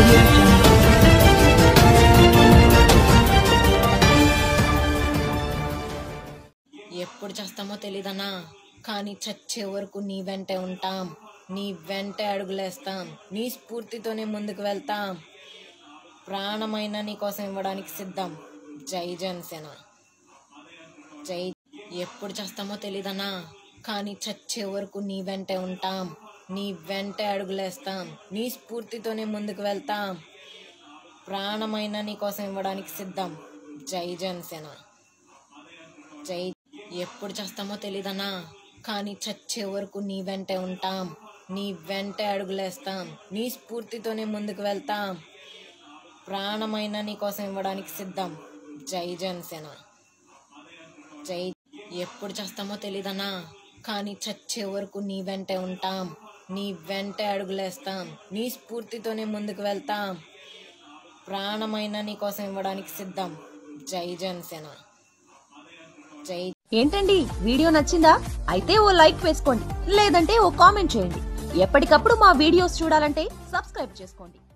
audio jungle. ఎప్పుడు చేస్తామో తెలీదన్నా కానీ చచ్చే వరకు నీ వెంటే ఉంటాం నీ వెంటే అడుగులేస్తాం నీ స్ఫూర్తితోనే ముందుకు వెళ్తాం ప్రాణమైన నీ కోసం ఇవ్వడానికి సిద్ధం జై జనసేన జై ఎప్పుడు చేస్తామో తెలీదన్నా కానీ చచ్చే వరకు నీ వెంటే ఉంటాం నీ వెంటే అడుగులేస్తాం నీ స్ఫూర్తితోనే ముందుకు వెళ్తాం ప్రాణమైన నీ కోసం ఇవ్వడానికి సిద్ధం జై జనసేన జై ఎప్పుడు చేస్తామో తెలీదన్నా కానీ చచ్చే వరకు నీ వెంటే ఉంటాం నీ వెంటే అడుగులేస్తాం నీ స్ఫూర్తితోనే ముందుకు వెళ్తాం ప్రాణమైన నీ కోసం ఇవ్వడానికి సిద్ధం జై జనసేన జై ఎప్పుడు చేస్తామో తెలీదన్నా కానీ చచ్చే వరకు నీ వెంటే ఉంటాం నీ వెంటే అడుగులేస్తాం నీ స్ఫూర్తితోనే ముందుకు వెళ్తాం ప్రాణమైన నీ కోసం ఇవ్వడానికి సిద్ధం జై జనసేన జై ఏంటండి వీడియో నచ్చిందా అయితే ఓ లైక్ వేసుకోండి లేదంటే ఓ కామెంట్ చేయండి ఎప్పటికప్పుడు మా వీడియోస్ చూడాలంటే సబ్స్క్రైబ్ చేసుకోండి